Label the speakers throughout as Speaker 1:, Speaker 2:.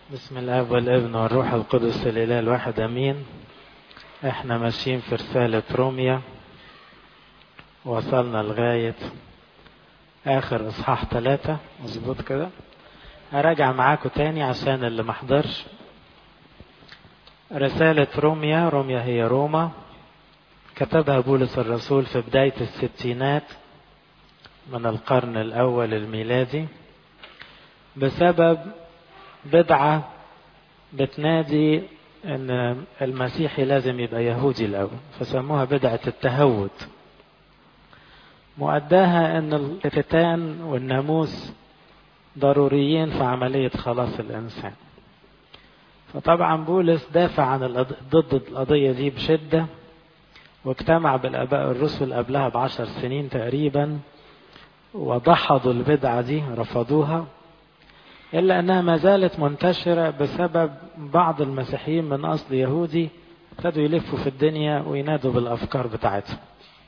Speaker 1: بسم الله والابن والروح القدس الاله الواحد امين احنا ماشيين في رسالة روميا وصلنا لغاية اخر اصحاح ثلاثة مظبوط كده اراجع معاكم تاني عشان اللي محضرش رسالة روميا روميا هي روما كتبها بولس الرسول في بداية الستينات من القرن الاول الميلادي بسبب بدعة بتنادي ان المسيحي لازم يبقى يهودي الاول فسموها بدعة التهود مؤداها ان الختان والناموس ضروريين في عملية خلاص الانسان فطبعا بولس دافع عن ضد القضية دي بشدة واجتمع بالاباء الرسل قبلها بعشر سنين تقريبا ودحضوا البدعة دي رفضوها إلا أنها ما زالت منتشرة بسبب بعض المسيحيين من أصل يهودي ابتدوا يلفوا في الدنيا وينادوا بالأفكار بتاعتهم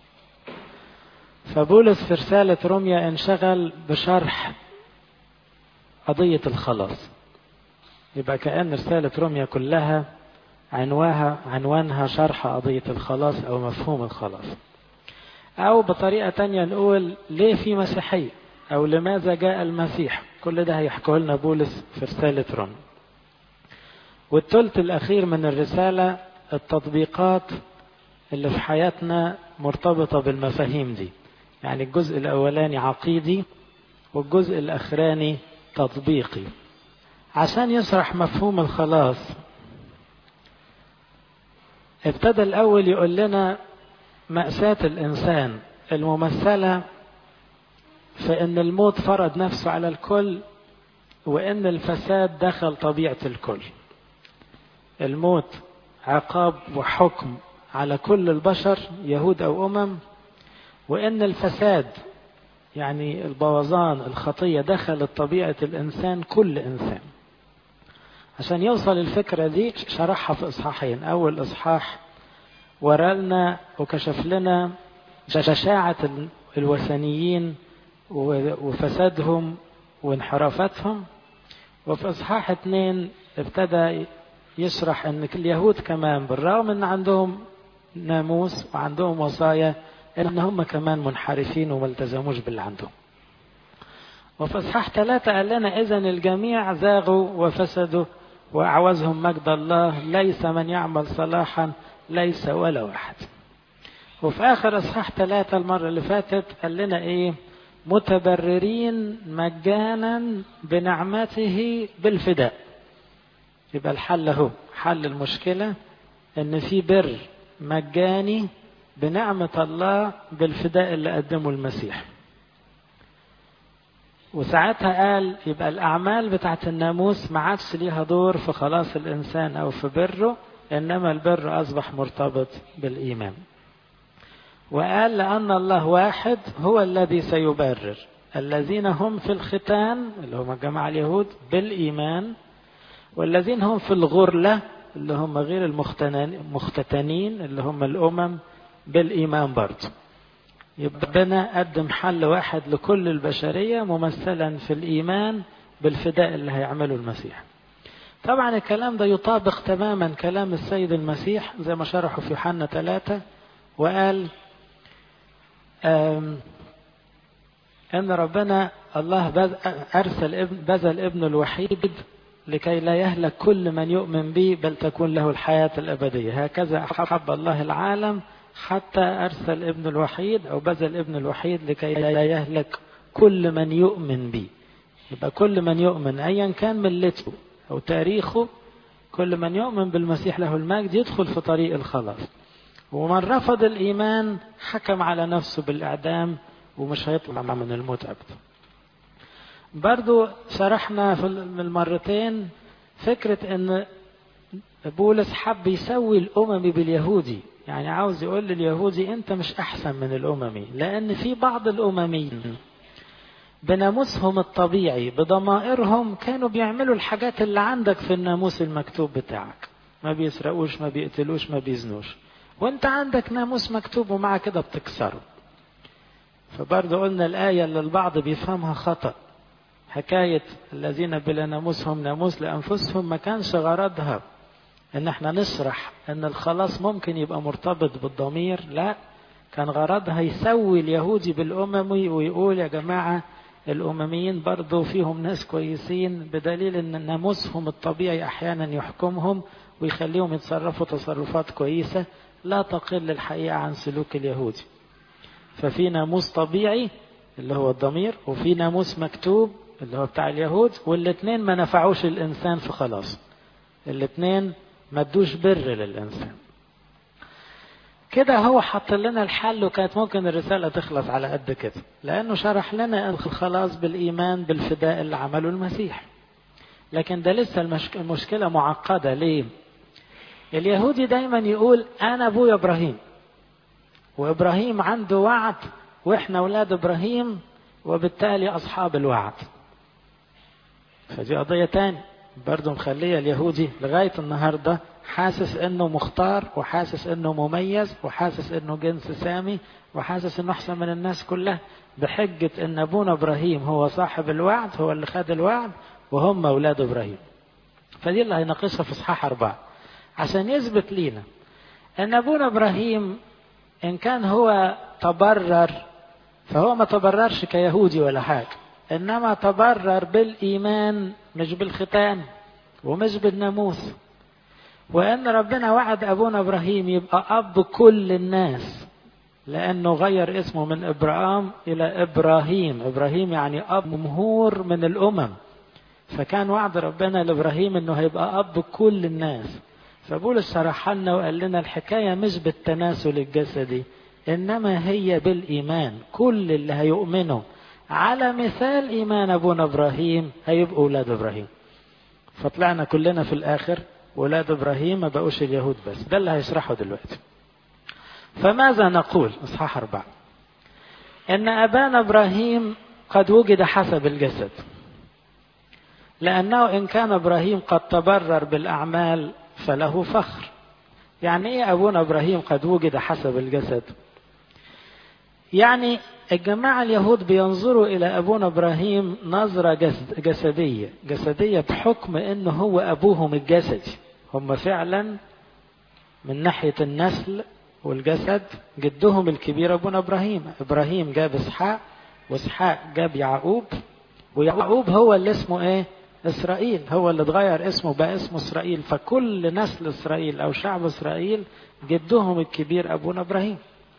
Speaker 1: فبولس في رسالة روميا انشغل بشرح قضية الخلاص يبقى كأن رسالة روميا كلها عنواها عنوانها شرح قضية الخلاص أو مفهوم الخلاص أو بطريقة تانية نقول ليه في مسيحية أو لماذا جاء المسيح كل ده هيحكوا لنا بولس في رسالة روم والثلث الأخير من الرسالة التطبيقات اللي في حياتنا مرتبطة بالمفاهيم دي يعني الجزء الأولاني عقيدي والجزء الأخراني تطبيقي عشان يشرح مفهوم الخلاص ابتدى الأول يقول لنا مأساة الإنسان الممثلة في ان الموت فرض نفسه على الكل وان الفساد دخل طبيعه الكل الموت عقاب وحكم على كل البشر يهود او امم وان الفساد يعني البوظان الخطيه دخلت طبيعه الانسان كل انسان عشان يوصل الفكره دي شرحها في اصحاحين اول اصحاح ورالنا وكشف لنا شجاعه الوثنيين وفسادهم وانحرافتهم وفي اصحاح اثنين ابتدى يشرح ان اليهود كمان بالرغم ان عندهم ناموس وعندهم وصايا ان هم كمان منحرفين وما التزموش باللي عندهم وفي اصحاح ثلاثة قال لنا اذا الجميع زاغوا وفسدوا واعوزهم مجد الله ليس من يعمل صلاحا ليس ولا واحد وفي اخر اصحاح ثلاثة المرة اللي فاتت قال لنا ايه متبررين مجانا بنعمته بالفداء يبقى الحل اهو حل المشكله ان في بر مجاني بنعمه الله بالفداء اللي قدمه المسيح وساعتها قال يبقى الاعمال بتاعت الناموس ما عادش ليها دور في خلاص الانسان او في بره انما البر اصبح مرتبط بالايمان وقال لأن الله واحد هو الذي سيبرر الذين هم في الختان اللي هم الجماعة اليهود بالإيمان والذين هم في الغرلة اللي هم غير المختتنين اللي هم الأمم بالإيمان برضه يبقى ربنا قدم حل واحد لكل البشرية ممثلا في الإيمان بالفداء اللي هيعمله المسيح طبعا الكلام ده يطابق تماما كلام السيد المسيح زي ما شرحه في يوحنا ثلاثة وقال أن ربنا الله أرسل ابن بذل ابنه الوحيد لكي لا يهلك كل من يؤمن به بل تكون له الحياة الأبدية هكذا أحب الله العالم حتى أرسل ابن الوحيد أو بذل ابن الوحيد لكي لا يهلك كل من يؤمن به يبقى كل من يؤمن أيا كان ملته أو تاريخه كل من يؤمن بالمسيح له المجد يدخل في طريق الخلاص ومن رفض الإيمان حكم على نفسه بالإعدام ومش هيطلع من الموت أبدا برضو شرحنا في المرتين فكرة أن بولس حب يسوي الأممي باليهودي يعني عاوز يقول لليهودي أنت مش أحسن من الأممي لأن في بعض الأمميين بناموسهم الطبيعي بضمائرهم كانوا بيعملوا الحاجات اللي عندك في الناموس المكتوب بتاعك ما بيسرقوش ما بيقتلوش ما بيزنوش وانت عندك ناموس مكتوب ومع كده بتكسره فبرضه قلنا الآية اللي البعض بيفهمها خطأ حكاية الذين بلا ناموسهم ناموس لأنفسهم ما كانش غرضها ان احنا نشرح ان الخلاص ممكن يبقى مرتبط بالضمير لا كان غرضها يسوي اليهودي بالأممي ويقول يا جماعة الأمميين برضو فيهم ناس كويسين بدليل أن ناموسهم الطبيعي أحيانا يحكمهم ويخليهم يتصرفوا تصرفات كويسة لا تقل الحقيقة عن سلوك اليهودي ففي ناموس طبيعي اللي هو الضمير وفي ناموس مكتوب اللي هو بتاع اليهود والاثنين ما نفعوش الإنسان في خلاص الاثنين ما ادوش بر للإنسان كده هو حط لنا الحل وكانت ممكن الرسالة تخلص على قد كده لأنه شرح لنا الخلاص بالإيمان بالفداء اللي عمله المسيح لكن ده لسه المشكلة معقدة ليه اليهودي دايما يقول أنا أبويا إبراهيم وإبراهيم عنده وعد وإحنا أولاد إبراهيم وبالتالي أصحاب الوعد فدي قضية تاني برضه مخلية اليهودي لغاية النهاردة حاسس انه مختار وحاسس انه مميز وحاسس انه جنس سامي وحاسس انه احسن من الناس كلها بحجة ان ابونا ابراهيم هو صاحب الوعد هو اللي خد الوعد وهم اولاد ابراهيم فدي اللي هيناقشها في اصحاح اربعة عشان يثبت لينا ان ابونا ابراهيم ان كان هو تبرر فهو ما تبررش كيهودي ولا حاجة انما تبرر بالايمان مش بالختان ومش بالناموس وان ربنا وعد ابونا ابراهيم يبقى اب كل الناس لانه غير اسمه من ابراهام الى ابراهيم ابراهيم يعني اب جمهور من الامم فكان وعد ربنا لابراهيم انه هيبقى اب كل الناس فبولس شرح لنا وقال لنا الحكايه مش بالتناسل الجسدي انما هي بالايمان كل اللي هيؤمنوا على مثال ايمان ابونا ابراهيم هيبقوا اولاد ابراهيم فطلعنا كلنا في الاخر ولاد ابراهيم ما بقوش اليهود بس ده اللي هيشرحه دلوقتي فماذا نقول اصحاح اربعه ان ابانا ابراهيم قد وجد حسب الجسد لانه ان كان ابراهيم قد تبرر بالاعمال فله فخر يعني ايه ابونا ابراهيم قد وجد حسب الجسد يعني الجماعة اليهود بينظروا إلى أبونا إبراهيم نظرة جسدية جسدية بحكم أنه هو أبوهم الجسدي هم فعلا من ناحية النسل والجسد جدهم الكبير أبونا إبراهيم إبراهيم جاب إسحاق وإسحاق جاب يعقوب ويعقوب هو اللي اسمه إيه إسرائيل هو اللي اتغير اسمه بقى اسمه إسرائيل فكل نسل إسرائيل أو شعب إسرائيل جدهم الكبير أبونا إبراهيم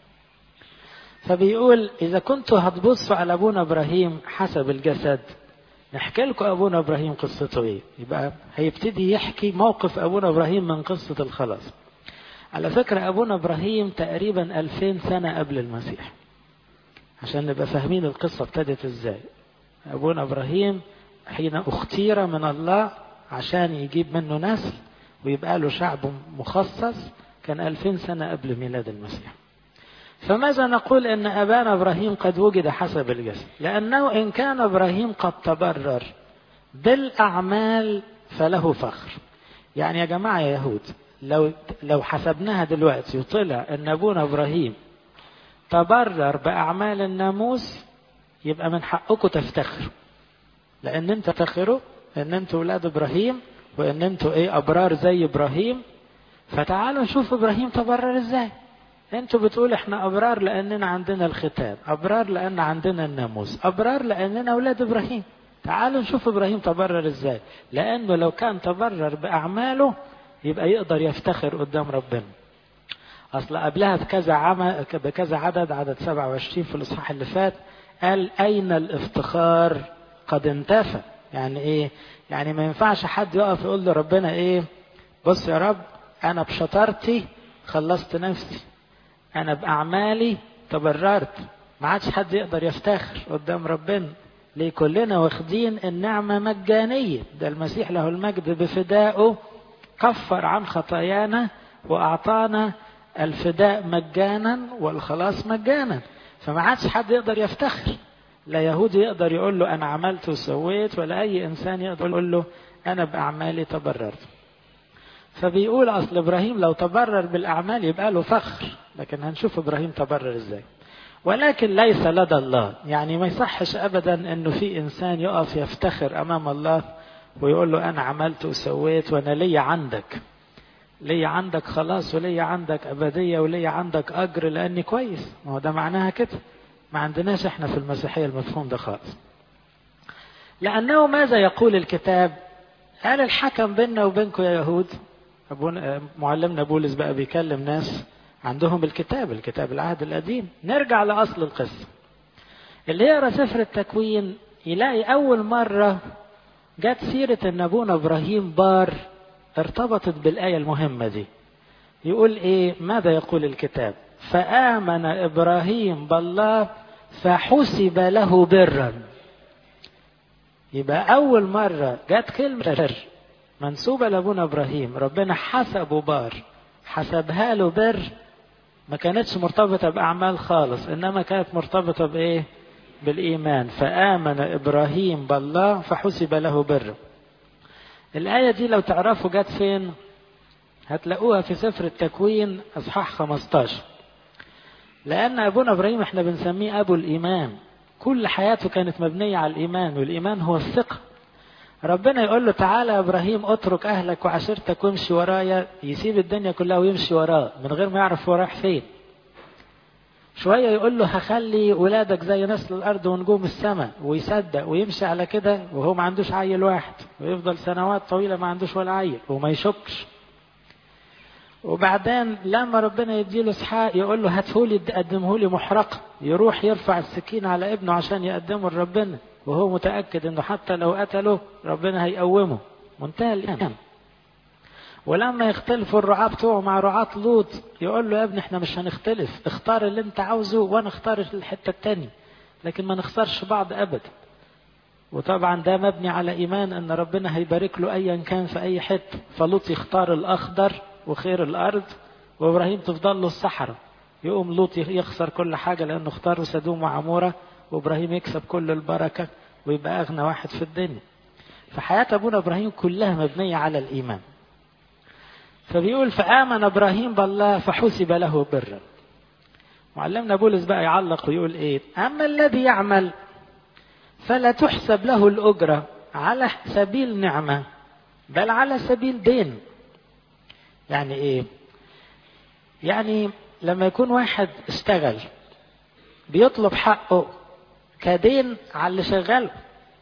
Speaker 1: فبيقول إذا كنتوا هتبصوا على أبونا إبراهيم حسب الجسد نحكي لكم أبونا إبراهيم قصته إيه يبقى هيبتدي يحكي موقف أبونا إبراهيم من قصة الخلاص على فكرة أبونا إبراهيم تقريبا ألفين سنة قبل المسيح عشان نبقى فاهمين القصة ابتدت إزاي أبونا إبراهيم حين اختير من الله عشان يجيب منه نسل ويبقى له شعب مخصص كان ألفين سنة قبل ميلاد المسيح فماذا نقول ان ابانا ابراهيم قد وجد حسب الجسد لانه ان كان ابراهيم قد تبرر بالاعمال فله فخر يعني يا جماعه يا يهود لو لو حسبناها دلوقتي وطلع ان ابونا ابراهيم تبرر باعمال الناموس يبقى من حقكم تفتخروا لان انت تفتخروا ان انتوا ولاد ابراهيم وان انتوا ايه ابرار زي ابراهيم فتعالوا نشوف ابراهيم تبرر ازاي انتوا بتقول احنا ابرار لاننا عندنا الختان ابرار لان عندنا الناموس ابرار لاننا اولاد ابراهيم تعالوا نشوف ابراهيم تبرر ازاي لانه لو كان تبرر باعماله يبقى يقدر يفتخر قدام ربنا اصل قبلها بكذا عمل بكذا عدد عدد 27 في الاصحاح اللي فات قال اين الافتخار قد انتفى يعني ايه يعني ما ينفعش حد يقف يقول لربنا ايه بص يا رب انا بشطارتي خلصت نفسي انا باعمالي تبررت ما عادش حد يقدر يفتخر قدام ربنا ليه كلنا واخدين النعمه مجانيه ده المسيح له المجد بفدائه كفر عن خطايانا واعطانا الفداء مجانا والخلاص مجانا فما عادش حد يقدر يفتخر لا يهودي يقدر يقول له انا عملت وسويت ولا اي انسان يقدر يقول له انا باعمالي تبررت فبيقول اصل ابراهيم لو تبرر بالاعمال يبقى له فخر لكن هنشوف ابراهيم تبرر ازاي ولكن ليس لدى الله يعني ما يصحش أبدا أنه في إنسان يقف يفتخر أمام الله ويقول له أنا عملت وسويت وأنا لي عندك لي عندك خلاص ولي عندك أبدية ولي عندك أجر لأني كويس ما هو ده معناها كده ما عندناش احنا في المسيحية المفهوم ده خالص لأنه ماذا يقول الكتاب قال الحكم بيننا وبينكم يا يهود أبونا معلمنا بولس بقى بيكلم ناس عندهم الكتاب الكتاب العهد القديم نرجع لأصل القصة اللي يقرا سفر التكوين يلاقي أول مرة جت سيرة أن أبونا إبراهيم بار ارتبطت بالآية المهمة دي يقول إيه ماذا يقول الكتاب فآمن إبراهيم بالله فحسب له برا يبقى أول مرة جت كلمة بر منسوبة لأبونا إبراهيم ربنا حسبه بار حسبها له بر ما كانتش مرتبطة بأعمال خالص إنما كانت مرتبطة بإيه بالإيمان فآمن إبراهيم بالله فحسب له بر الآية دي لو تعرفوا جت فين هتلاقوها في سفر التكوين أصحاح 15 لأن أبونا إبراهيم احنا بنسميه أبو الإيمان كل حياته كانت مبنية على الإيمان والإيمان هو الثقة ربنا يقول له تعالى يا إبراهيم اترك أهلك وعشيرتك وامشي ورايا يسيب الدنيا كلها ويمشي وراه من غير ما يعرف هو رايح فين شوية يقول له هخلي ولادك زي نسل الأرض ونجوم السماء ويصدق ويمشي على كده وهو ما عندوش عيل واحد ويفضل سنوات طويلة ما عندوش ولا عيل وما يشكش وبعدين لما ربنا يديله اسحاق يقول له هاتهولي قدمهولي محرقة يروح يرفع السكين على ابنه عشان يقدمه لربنا وهو متأكد انه حتى لو قتله ربنا هيقومه منتهى الإيمان ولما يختلفوا الرعاة بتوعه مع رعاة لوط يقول له يا ابني احنا مش هنختلف اختار اللي انت عاوزه وانا اختار الحتة التانية لكن ما نخسرش بعض ابدا وطبعا ده مبني على ايمان ان ربنا هيبارك له ايا كان في اي حته فلوط يختار الاخضر وخير الارض وابراهيم تفضل له الصحراء يقوم لوط يخسر كل حاجه لانه اختار سدوم وعموره وابراهيم يكسب كل البركه ويبقى اغنى واحد في الدنيا فحياه ابونا ابراهيم كلها مبنيه على الايمان فبيقول فامن ابراهيم بالله فحسب له برا معلمنا بولس بقى يعلق ويقول ايه اما الذي يعمل فلا تحسب له الاجره على سبيل نعمه بل على سبيل دين يعني ايه يعني لما يكون واحد اشتغل بيطلب حقه كدين على اللي شغله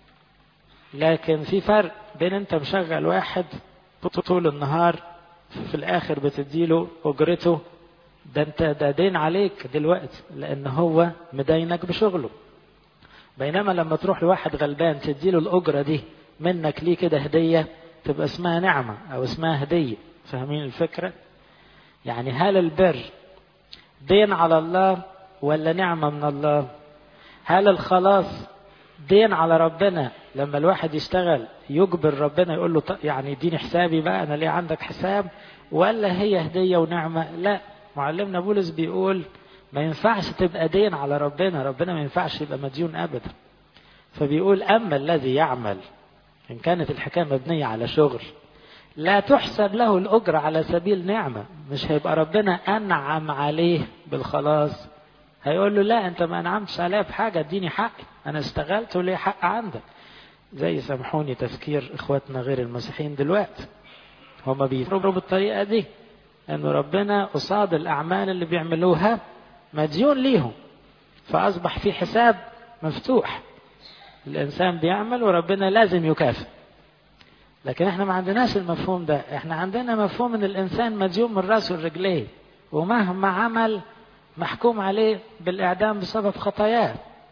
Speaker 1: لكن في فرق بين انت مشغل واحد طول النهار في الاخر بتديله اجرته ده انت ده دين عليك دلوقتي لان هو مدينك بشغله بينما لما تروح لواحد غلبان تديله الاجره دي منك ليه كده هديه تبقى اسمها نعمه او اسمها هديه فاهمين الفكرة؟ يعني هل البر دين على الله ولا نعمة من الله؟ هل الخلاص دين على ربنا لما الواحد يشتغل يجبر ربنا يقول له يعني اديني حسابي بقى انا ليه عندك حساب ولا هي هدية ونعمة؟ لا معلمنا بولس بيقول ما ينفعش تبقى دين على ربنا ربنا ما ينفعش يبقى مديون ابدا فبيقول اما الذي يعمل ان كانت الحكايه مبنيه على شغل لا تحسب له الأجرة على سبيل نعمة مش هيبقى ربنا أنعم عليه بالخلاص هيقول له لا أنت ما أنعمتش عليا بحاجة اديني حقي أنا اشتغلت وليه حق عندك زي سامحوني تفكير إخواتنا غير المسيحيين دلوقتي هما بيفكروا بالطريقة دي أنه ربنا قصاد الأعمال اللي بيعملوها مديون ليهم فأصبح في حساب مفتوح الإنسان بيعمل وربنا لازم يكافئ لكن احنا ما عندناش المفهوم ده احنا عندنا مفهوم ان الانسان مديون من راسه لرجليه ومهما عمل محكوم عليه بالاعدام بسبب خطاياه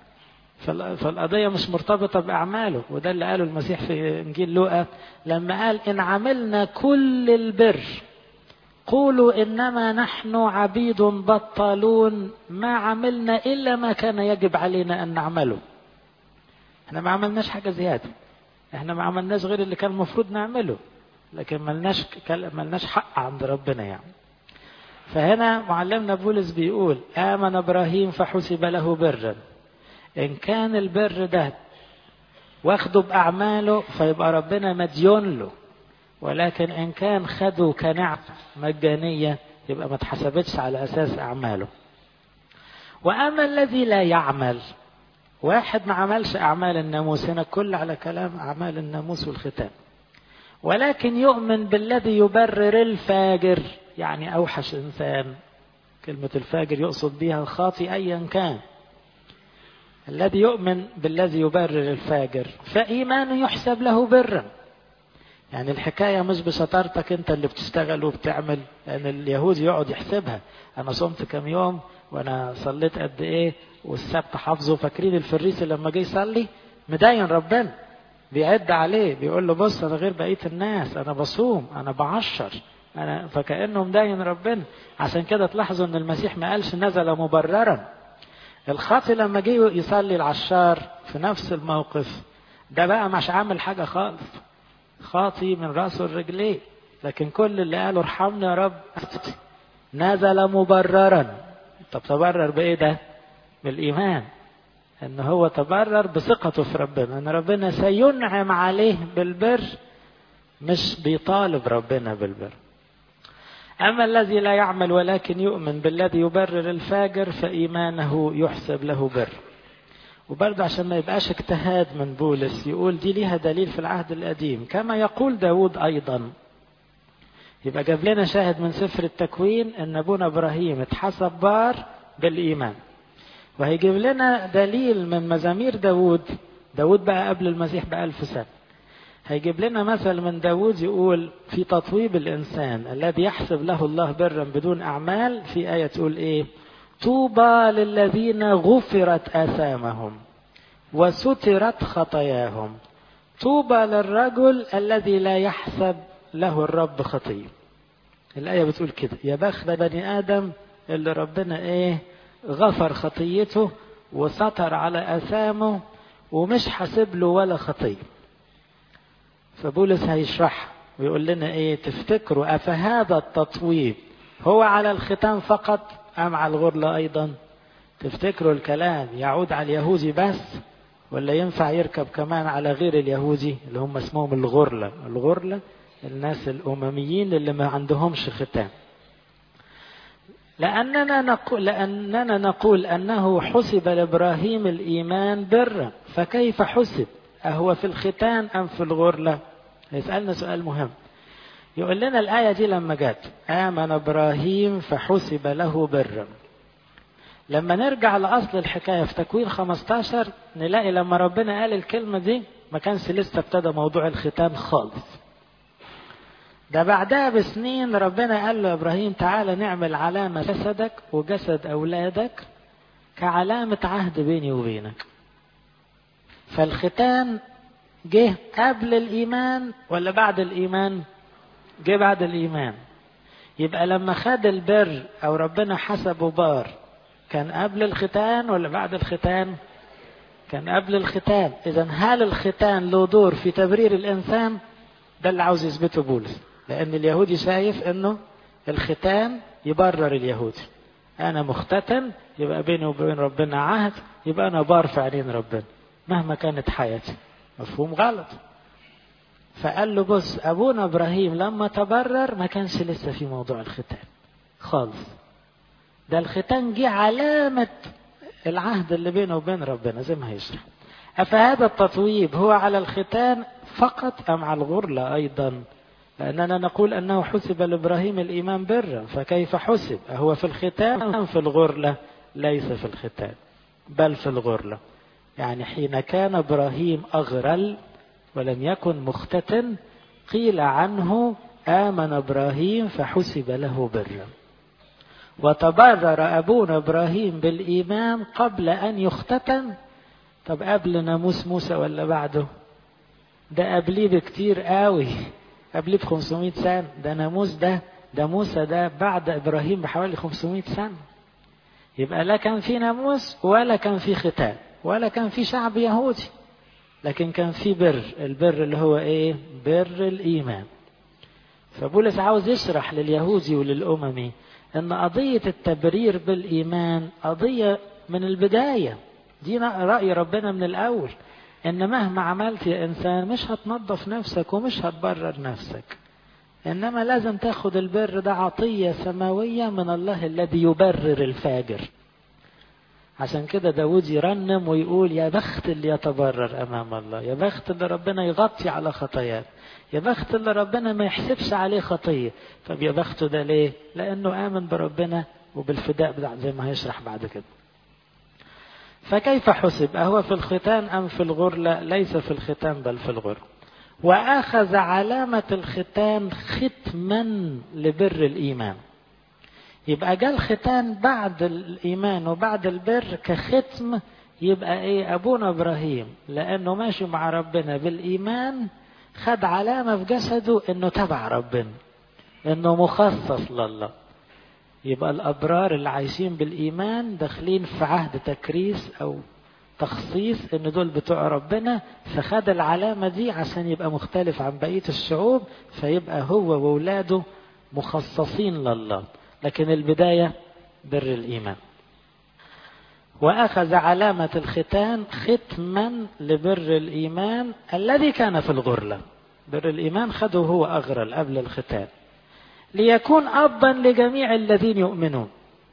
Speaker 1: فالقضية مش مرتبطة بأعماله وده اللي قاله المسيح في إنجيل لوقا لما قال إن عملنا كل البر قولوا إنما نحن عبيد بطالون ما عملنا إلا ما كان يجب علينا أن نعمله احنا ما عملناش حاجة زيادة احنا ما عملناش غير اللي كان المفروض نعمله لكن ملناش ملناش حق عند ربنا يعني فهنا معلمنا بولس بيقول آمن إبراهيم فحسب له برا إن كان البر ده واخده بأعماله فيبقى ربنا مديون له ولكن إن كان خده كنعمة مجانية يبقى ما اتحسبتش على أساس أعماله وأما الذي لا يعمل واحد ما عملش أعمال الناموس هنا كل على كلام أعمال الناموس والختان ولكن يؤمن بالذي يبرر الفاجر يعني أوحش إنسان كلمة الفاجر يقصد بها الخاطي أيا كان الذي يؤمن بالذي يبرر الفاجر فإيمانه يحسب له برا يعني الحكاية مش بشطارتك انت اللي بتشتغل وبتعمل لان اليهودي يقعد يحسبها انا صمت كم يوم وانا صليت قد ايه والسبت حافظه فاكرين الفريسي لما جه يصلي مداين ربنا بيعد عليه بيقول له بص انا غير بقيه الناس انا بصوم انا بعشر انا فكانه مداين ربنا عشان كده تلاحظوا ان المسيح ما قالش نزل مبررا الخاطي لما جه يصلي العشار في نفس الموقف ده بقى مش عامل حاجه خالص خاطي من راسه لرجليه لكن كل اللي قاله ارحمني يا رب نزل مبررا طب تبرر بايه ده بالايمان ان هو تبرر بثقته في ربنا ان ربنا سينعم عليه بالبر مش بيطالب ربنا بالبر اما الذي لا يعمل ولكن يؤمن بالذي يبرر الفاجر فايمانه يحسب له بر وبرضه عشان ما يبقاش اجتهاد من بولس يقول دي ليها دليل في العهد القديم كما يقول داود أيضا يبقى جاب لنا شاهد من سفر التكوين ان ابونا ابراهيم اتحسب بار بالايمان وهيجيب لنا دليل من مزامير داود داود بقى قبل المسيح بألف سنة هيجيب لنا مثل من داود يقول في تطويب الإنسان الذي يحسب له الله برا بدون أعمال في آية تقول إيه طوبى للذين غفرت آثامهم وسترت خطاياهم طوبى للرجل الذي لا يحسب له الرب خطية الآية بتقول كده يا بخت بني آدم اللي ربنا إيه غفر خطيته وستر على آثامه ومش حاسب له ولا خطية فبولس هيشرح ويقول لنا إيه تفتكروا أفهذا التطويب هو على الختان فقط أم على الغرلة أيضا تفتكروا الكلام يعود على اليهودي بس ولا ينفع يركب كمان على غير اليهودي اللي هم اسمهم الغرلة الغرلة الناس الأمميين اللي ما عندهمش ختان لأننا نقول, لأننا نقول أنه حسب لإبراهيم الإيمان برا فكيف حسب أهو في الختان أم في الغرلة يسألنا سؤال مهم يقول لنا الآية دي لما جت آمن إبراهيم فحسب له برا لما نرجع لأصل الحكاية في تكوين 15 نلاقي لما ربنا قال الكلمة دي ما كانش لسه ابتدى موضوع الختان خالص ده بعدها بسنين ربنا قال له إبراهيم تعالى نعمل علامة جسدك وجسد أولادك كعلامة عهد بيني وبينك فالختان جه قبل الإيمان ولا بعد الإيمان جه بعد الإيمان يبقى لما خد البر أو ربنا حسبه بار كان قبل الختان ولا بعد الختان كان قبل الختان إذا هل الختان له دور في تبرير الإنسان ده اللي عاوز يثبته بولس لأن اليهودي شايف إنه الختان يبرر اليهودي أنا مختتن يبقى بيني وبين ربنا عهد يبقى أنا بار في عينين ربنا مهما كانت حياتي مفهوم غلط فقال له بص أبونا إبراهيم لما تبرر ما كانش لسه في موضوع الختان خالص ده الختان جه علامة العهد اللي بينه وبين ربنا زي ما هيشرح أفهذا التطويب هو على الختان فقط أم على الغرلة أيضا لأننا نقول أنه حسب لإبراهيم الإيمان برا فكيف حسب أهو في الختان أم في الغرلة ليس في الختان بل في الغرلة يعني حين كان إبراهيم أغرل ولم يكن مختتن قيل عنه آمن إبراهيم فحسب له برا وتبرر أبونا إبراهيم بالإيمان قبل أن يختتن طب قبل ناموس موسى ولا بعده ده قبليه بكتير قوي قبليه ب 500 سنة ده ناموس ده ده موسى ده بعد إبراهيم بحوالي 500 سنة يبقى لا كان في ناموس ولا كان في ختان ولا كان في شعب يهودي لكن كان في بر البر اللي هو ايه بر الإيمان فبولس عاوز يشرح لليهودي وللأممي ان قضية التبرير بالإيمان قضية من البداية دي رأي ربنا من الأول ان مهما عملت يا انسان مش هتنظف نفسك ومش هتبرر نفسك انما لازم تاخد البر ده عطية سماوية من الله الذي يبرر الفاجر عشان كده داود يرنم ويقول يا بخت اللي يتبرر أمام الله يا بخت اللي ربنا يغطي على خطاياه يا بخت اللي ربنا ما يحسبش عليه خطية طب يا بخته ده ليه لأنه آمن بربنا وبالفداء زي ما هيشرح بعد كده فكيف حسب أهو في الختان أم في الغرلة ليس في الختان بل في الغر وأخذ علامة الختان ختما لبر الإيمان يبقى جاء الختان بعد الإيمان وبعد البر كختم يبقى إيه أبونا إبراهيم لأنه ماشي مع ربنا بالإيمان خد علامة في جسده إنه تبع ربنا إنه مخصص لله يبقى الأبرار اللي عايشين بالإيمان داخلين في عهد تكريس أو تخصيص إن دول بتوع ربنا فخد العلامة دي عشان يبقى مختلف عن بقية الشعوب فيبقى هو وولاده مخصصين لله لكن البداية بر الإيمان وأخذ علامة الختان ختما لبر الإيمان الذي كان في الغرلة بر الإيمان خده هو أغرل قبل الختان ليكون أبا لجميع الذين يؤمنون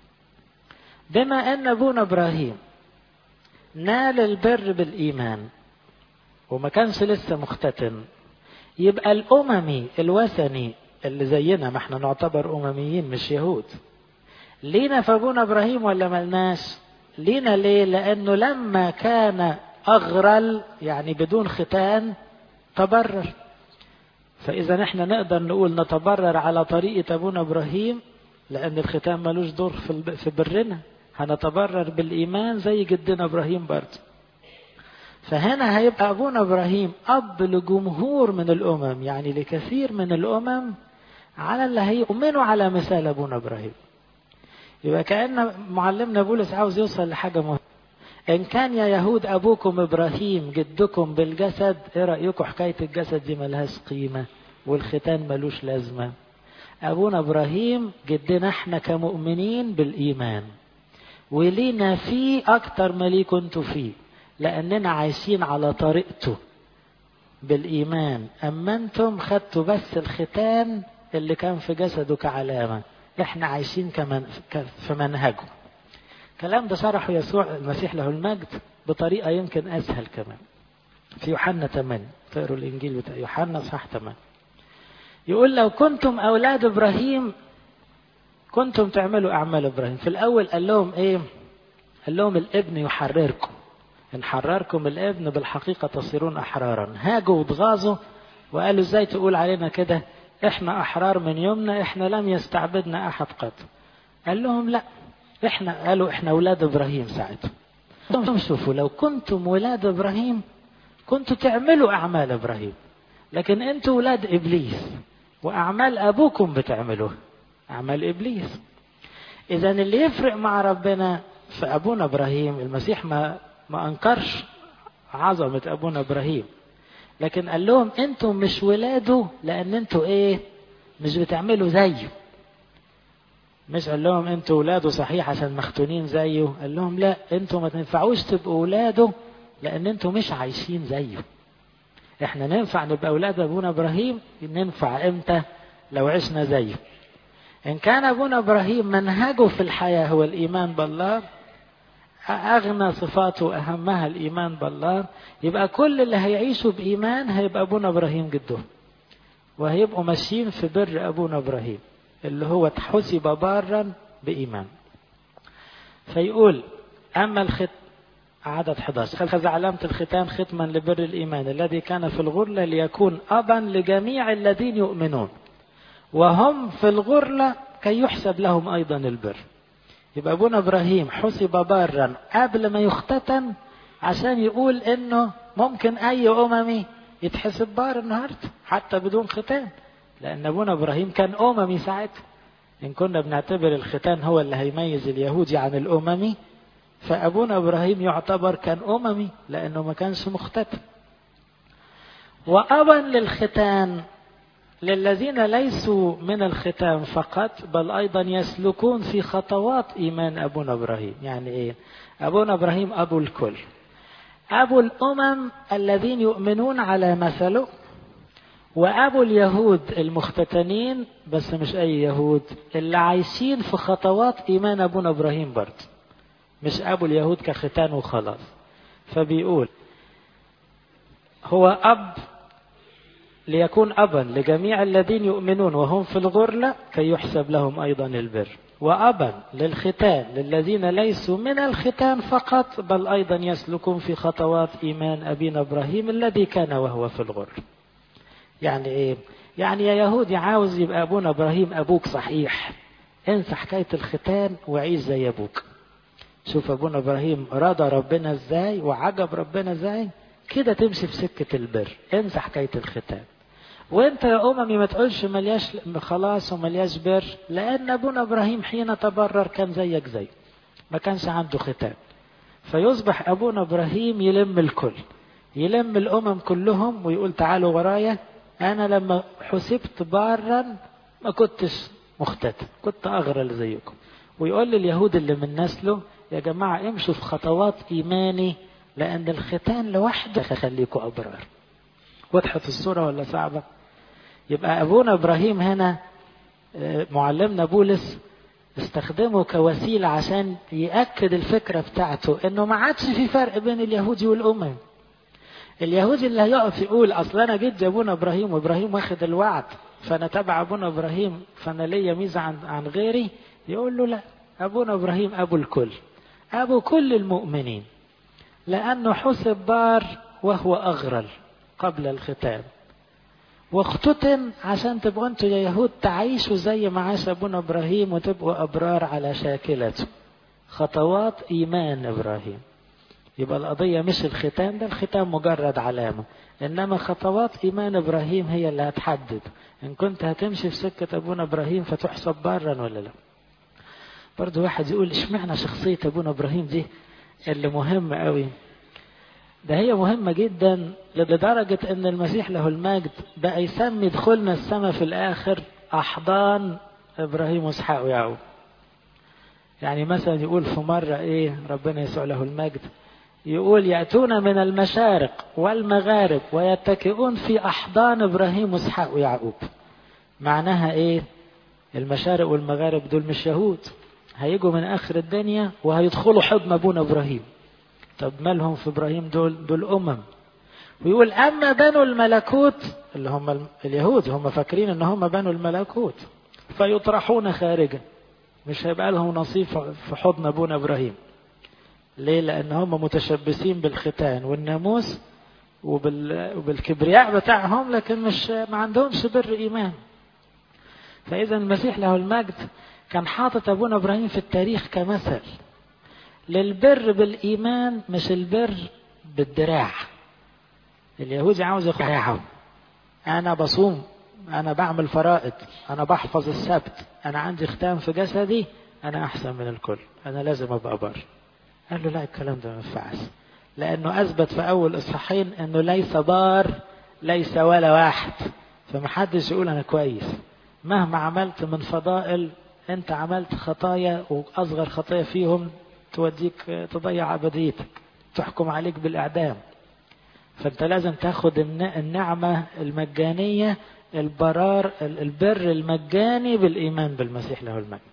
Speaker 1: بما أن أبونا إبراهيم نال البر بالإيمان وما كانش لسه مختتن يبقى الأممي الوثني اللي زينا ما احنا نعتبر أمميين مش يهود لينا في أبونا إبراهيم ولا ملناش لينا ليه لأنه لما كان أغرل يعني بدون ختان تبرر فإذا احنا نقدر نقول نتبرر على طريقة أبونا إبراهيم لأن الختان ملوش دور في في برنا هنتبرر بالإيمان زي جدنا إبراهيم برضه فهنا هيبقى أبونا إبراهيم أب لجمهور من الأمم يعني لكثير من الأمم على اللي هيؤمنوا على مثال أبونا إبراهيم يبقى كأن معلمنا بولس عاوز يوصل لحاجة مهمة إن كان يا يهود أبوكم إبراهيم جدكم بالجسد إيه رأيكم حكاية الجسد دي ملهاش قيمة والختان ملوش لازمة أبونا إبراهيم جدنا إحنا كمؤمنين بالإيمان ولينا فيه أكتر ما ليه كنتوا فيه لأننا عايشين على طريقته بالإيمان أما أنتم خدتوا بس الختان اللي كان في جسده كعلامة إحنا عايشين كمن في منهجه الكلام ده شرحه يسوع المسيح له المجد بطريقة يمكن أسهل كمان في يوحنا 8 تقروا الإنجيل بتاع يوحنا صح 8 يقول لو كنتم أولاد إبراهيم كنتم تعملوا أعمال إبراهيم في الأول قال لهم إيه قال لهم الابن يحرركم إن حرركم الابن بالحقيقة تصيرون أحرارا هاجوا واتغاظوا وقالوا إزاي تقول علينا كده إحنا أحرار من يومنا إحنا لم يستعبدنا أحد قط قال لهم لا إحنا قالوا إحنا أولاد إبراهيم ساعتها شوفوا لو كنتم ولاد إبراهيم كنتوا تعملوا أعمال إبراهيم لكن أنتوا ولاد إبليس وأعمال أبوكم بتعملوها أعمال إبليس إذا اللي يفرق مع ربنا في أبونا إبراهيم المسيح ما ما أنكرش عظمة أبونا إبراهيم لكن قال لهم أنتم مش ولاده لأن أنتم إيه مش بتعملوا زيه مش قال لهم أنتوا ولاده صحيح عشان مختونين زيه قال لهم لا أنتم ما تنفعوش تبقوا ولاده لأن أنتم مش عايشين زيه احنا ننفع نبقى أولاد أبونا إبراهيم ننفع إمتى لو عشنا زيه إن كان أبونا إبراهيم منهجه في الحياة هو الإيمان بالله أغنى صفاته وأهمها الإيمان بالله يبقى كل اللي هيعيشوا بإيمان هيبقى أبونا إبراهيم جدهم وهيبقوا ماشيين في بر أبونا إبراهيم اللي هو حسب بارا بإيمان فيقول أما الخط عدد 11 خذ علامة الختان ختما لبر الإيمان الذي كان في الغرلة ليكون أبا لجميع الذين يؤمنون وهم في الغرلة كي يحسب لهم أيضا البر يبقى أبونا إبراهيم حسب بارا قبل ما يختتن عشان يقول إنه ممكن أي أممي يتحسب بار النهاردة حتى بدون ختان لأن أبونا إبراهيم كان أممي ساعتها إن كنا بنعتبر الختان هو اللي هيميز اليهودي عن الأممي فأبونا إبراهيم يعتبر كان أممي لأنه ما كانش مختتن وأبا للختان للذين ليسوا من الختان فقط بل أيضا يسلكون في خطوات إيمان أبونا إبراهيم يعني إيه أبونا إبراهيم أبو الكل أبو الأمم الذين يؤمنون على مثله وأبو اليهود المختتنين بس مش أي يهود اللي عايشين في خطوات إيمان أبونا إبراهيم برضه مش أبو اليهود كختان وخلاص فبيقول هو أب ليكون أبا لجميع الذين يؤمنون وهم في الغرلة كي يحسب لهم أيضا البر وأبا للختان للذين ليسوا من الختان فقط بل أيضا يسلكون في خطوات إيمان أبينا إبراهيم الذي كان وهو في الغر يعني إيه؟ يعني يا يهودي عاوز يبقى أبونا إبراهيم أبوك صحيح انسى حكاية الختان وعيش زي أبوك شوف أبونا إبراهيم رضى ربنا إزاي وعجب ربنا إزاي كده تمشي في سكة البر انسى حكاية الختان وانت يا اممي ما تقولش ملياش خلاص وملياش بر لان ابونا ابراهيم حين تبرر كان زيك زي ما كانش عنده ختان فيصبح ابونا ابراهيم يلم الكل يلم الامم كلهم ويقول تعالوا ورايا انا لما حسبت بارا ما كنتش مختتن كنت اغرل زيكم ويقول لليهود اللي من نسله يا جماعه امشوا في خطوات ايماني لان الختان لوحده يخليكم ابرار وضحت الصوره ولا صعبه يبقى أبونا إبراهيم هنا معلمنا بولس استخدمه كوسيلة عشان يأكد الفكرة بتاعته إنه ما عادش في فرق بين اليهودي والأمم اليهودي اللي هيقف يقول أصل أنا جد أبونا إبراهيم وإبراهيم واخد الوعد فأنا تبع أبونا إبراهيم فأنا ليا ميزة عن, عن غيري يقول له لا أبونا إبراهيم أبو الكل أبو كل المؤمنين لأنه حسب بار وهو أغرل قبل الختام واختتن عشان تبقوا انتوا يا يهود تعيشوا زي ما عاش ابونا ابراهيم وتبقوا ابرار على شاكلته خطوات ايمان ابراهيم يبقى القضيه مش الختان ده الختان مجرد علامه انما خطوات ايمان ابراهيم هي اللي هتحدد ان كنت هتمشي في سكه ابونا ابراهيم فتحسب برا ولا لا برضه واحد يقول اشمعنى شخصيه ابونا ابراهيم دي اللي مهمه قوي ده هي مهمة جدا لدرجة ان المسيح له المجد بقى يسمي دخولنا السماء في الاخر احضان ابراهيم واسحاق ويعقوب يعني مثلا يقول في مرة ايه ربنا يسوع له المجد يقول يأتون من المشارق والمغارب ويتكئون في أحضان إبراهيم وإسحاق ويعقوب معناها إيه المشارق والمغارب دول مش يهود هيجوا من آخر الدنيا وهيدخلوا حضن أبونا إبراهيم طب مالهم في ابراهيم دول دول امم ويقول اما بنو الملكوت اللي هم اليهود هم فاكرين ان هم بنو الملكوت فيطرحون خارجا مش هيبقى لهم نصيب في حضن ابونا ابراهيم ليه لان هم متشبثين بالختان والناموس وبال... وبالكبرياء بتاعهم لكن مش ما عندهمش بر ايمان فاذا المسيح له المجد كان حاطط ابونا ابراهيم في التاريخ كمثل للبر بالإيمان مش البر بالدراع اليهودي عاوز ياخد دراعه أنا بصوم أنا بعمل فرائض أنا بحفظ السبت أنا عندي ختام في جسدي أنا أحسن من الكل أنا لازم أبقى بر قال له لا الكلام ده ما ينفعش لأنه أثبت في أول إصحاحين أنه ليس بار ليس ولا واحد فمحدش يقول أنا كويس مهما عملت من فضائل أنت عملت خطايا وأصغر خطايا فيهم توديك تضيع أبديتك تحكم عليك بالإعدام فأنت لازم تاخد النعمة المجانية البرار البر المجاني بالإيمان بالمسيح له المجد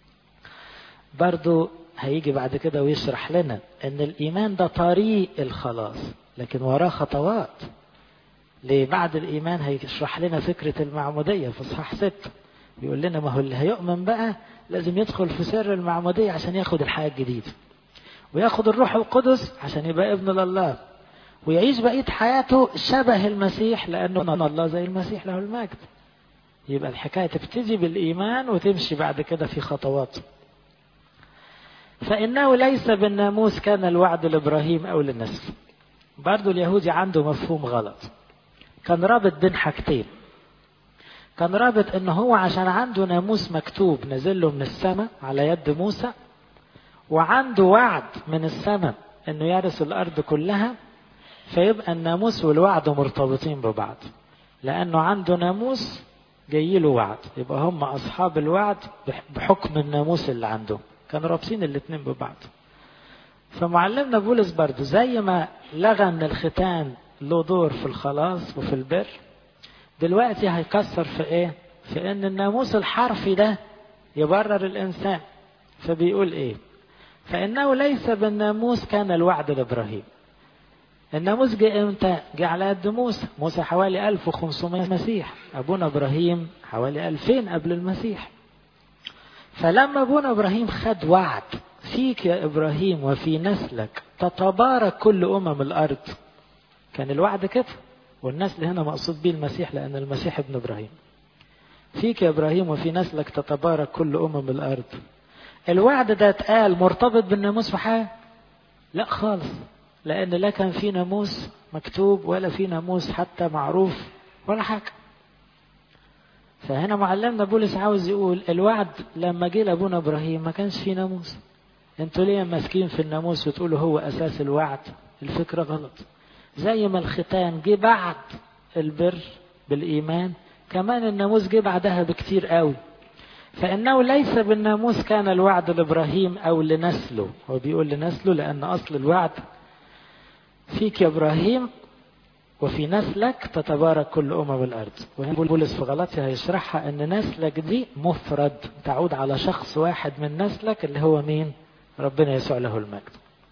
Speaker 1: برضو هيجي بعد كده ويشرح لنا ان الايمان ده طريق الخلاص لكن وراه خطوات ليه بعد الايمان هيشرح لنا فكرة المعمودية في اصحاح ستة بيقول لنا ما هو اللي هيؤمن بقى لازم يدخل في سر المعمودية عشان ياخد الحياة الجديدة وياخد الروح القدس عشان يبقى ابن لله ويعيش بقية حياته شبه المسيح لأنه الله زي المسيح له المجد يبقى الحكاية تبتدي بالإيمان وتمشي بعد كده في خطوات فإنه ليس بالناموس كان الوعد لإبراهيم أو للنسل برضو اليهودي عنده مفهوم غلط كان رابط بين حاجتين كان رابط ان هو عشان عنده ناموس مكتوب نزل له من السماء على يد موسى وعنده وعد من السماء انه يرث الارض كلها فيبقى الناموس والوعد مرتبطين ببعض لانه عنده ناموس جاي له وعد يبقى هم اصحاب الوعد بحكم الناموس اللي عنده كانوا رابطين الاثنين ببعض فمعلمنا بولس برضه زي ما لغى ان الختان له دور في الخلاص وفي البر دلوقتي هيكسر في ايه في ان الناموس الحرفي ده يبرر الانسان فبيقول ايه فإنه ليس بالناموس كان الوعد لإبراهيم الناموس جه امتى؟ جه على قد موسى، موسى حوالي 1500 مسيح، أبونا إبراهيم حوالي 2000 قبل المسيح. فلما أبونا إبراهيم خد وعد فيك يا إبراهيم وفي نسلك تتبارك كل أمم الأرض. كان الوعد كده، والنسل هنا مقصود به المسيح لأن المسيح ابن إبراهيم. فيك يا إبراهيم وفي نسلك تتبارك كل أمم الأرض. الوعد ده اتقال مرتبط بالناموس في حاجة؟ لا خالص. لأن لا كان في ناموس مكتوب ولا في ناموس حتى معروف ولا حاجة. فهنا معلمنا بولس عاوز يقول الوعد لما جه لأبونا إبراهيم ما كانش في ناموس. انتوا ليه ماسكين في الناموس وتقولوا هو أساس الوعد؟ الفكرة غلط. زي ما الختان جه بعد البر بالإيمان كمان الناموس جه بعدها بكتير قوي. فإنه ليس بالناموس كان الوعد لإبراهيم أو لنسله، هو بيقول لنسله لأن أصل الوعد فيك يا ابراهيم وفي نسلك تتبارك كل امم الارض وهنا بولس في غلطيا هيشرحها ان نسلك دي مفرد تعود على شخص واحد من نسلك اللي هو مين ربنا يسوع له المجد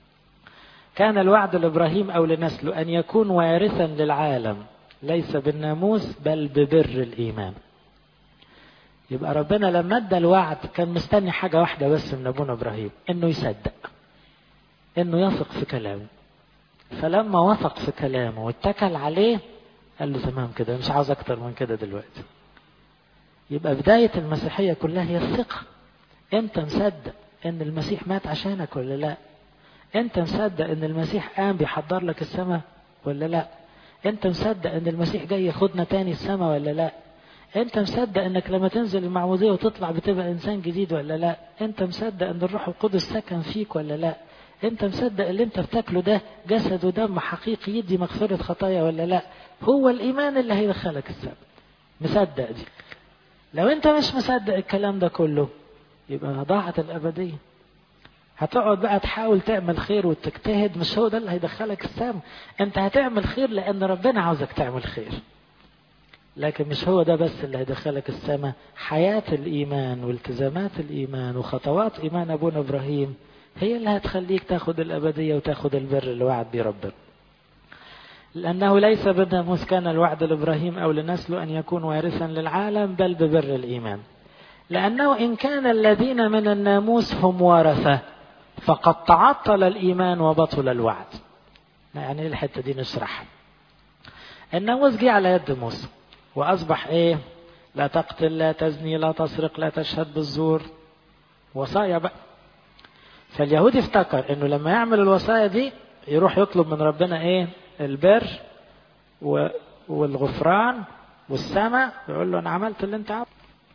Speaker 1: كان الوعد لابراهيم او لنسله ان يكون وارثا للعالم ليس بالناموس بل ببر الايمان يبقى ربنا لما ادى الوعد كان مستني حاجه واحده بس من ابونا ابراهيم انه يصدق انه يثق في كلامه فلما وثق في كلامه واتكل عليه قال له تمام كده مش عاوز اكتر من كده دلوقتي يبقى بداية المسيحية كلها هي الثقة انت مصدق ان المسيح مات عشانك ولا لا انت مصدق ان المسيح قام بيحضر لك السماء ولا لا انت مصدق ان المسيح جاي ياخدنا تاني السماء ولا لا انت مصدق انك لما تنزل المعمودية وتطلع بتبقى انسان جديد ولا لا انت مصدق ان الروح القدس سكن فيك ولا لا انت مصدق اللي انت بتاكله ده جسد ودم حقيقي يدي مغفرة خطايا ولا لا هو الايمان اللي هيدخلك السبب مصدق دي لو انت مش مصدق الكلام ده كله يبقى ضاعت الابدية هتقعد بقى تحاول تعمل خير وتجتهد مش هو ده اللي هيدخلك السما انت هتعمل خير لان ربنا عاوزك تعمل خير لكن مش هو ده بس اللي هيدخلك السما حياة الإيمان والتزامات الإيمان وخطوات إيمان أبونا إبراهيم هي اللي هتخليك تاخد الأبدية وتاخد البر اللي وعد بيه ربنا لأنه ليس بالناموس كان الوعد لإبراهيم أو لنسله أن يكون وارثا للعالم بل ببر الإيمان لأنه إن كان الذين من الناموس هم ورثة فقد تعطل الإيمان وبطل الوعد يعني الحتة دي نشرحها الناموس جه على يد موسى وأصبح إيه لا تقتل لا تزني لا تسرق لا تشهد بالزور وصايا بقى فاليهودي افتكر انه لما يعمل الوصايا دي يروح يطلب من ربنا ايه البر و... والغفران والسماء يقول له انا عملت اللي انت عملته